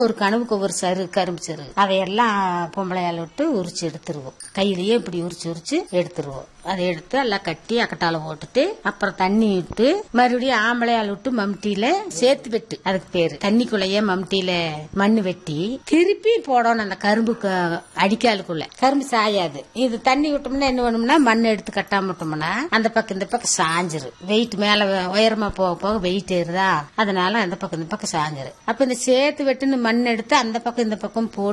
ஒரு கனவுக்கு ஒரு சரு கரும்பு சரு அதையெல்லாம் பொம்பளையால விட்டு உரிச்சு எடுத்துருவோம் கையிலேயே இப்படி உரிச்சு உரிச்சு எடுத்துருவோம் அதை எடுத்து எல்லாம் கட்டி அக்கட்டால போட்டுட்டு அப்புறம் தண்ணி விட்டு மறுபடியும் ஆம்பளையால் விட்டு மம்டியில சேர்த்து வெட்டு அதுக்கு பேரு தண்ணிக்குள்ளேயே மம்டியில மண்ணு வெட்டி திருப்பி போடணும் அந்த கரும்பு க- அடிக்காலுக்குள்ள கரும்பு சாயாது இது தண்ணி விட்டோம்னா என்ன பண்ணும்னா மண் எடுத்து கட்டாம விட்டோம்னா அந்த பக்கம் இந்த பக்கம் சாஞ்சிரு வெயிட் மேல உயரமா போக போக வெயிட் ஏறுதா அதனால அந்த பக்கம் இந்த பக்கம் சாஞ்சிரு அப்ப இந்த சேர்த்து வெட்டுன்னு மண் எடுத்து அந்த பக்கம் இந்த பக்கம் போட்டு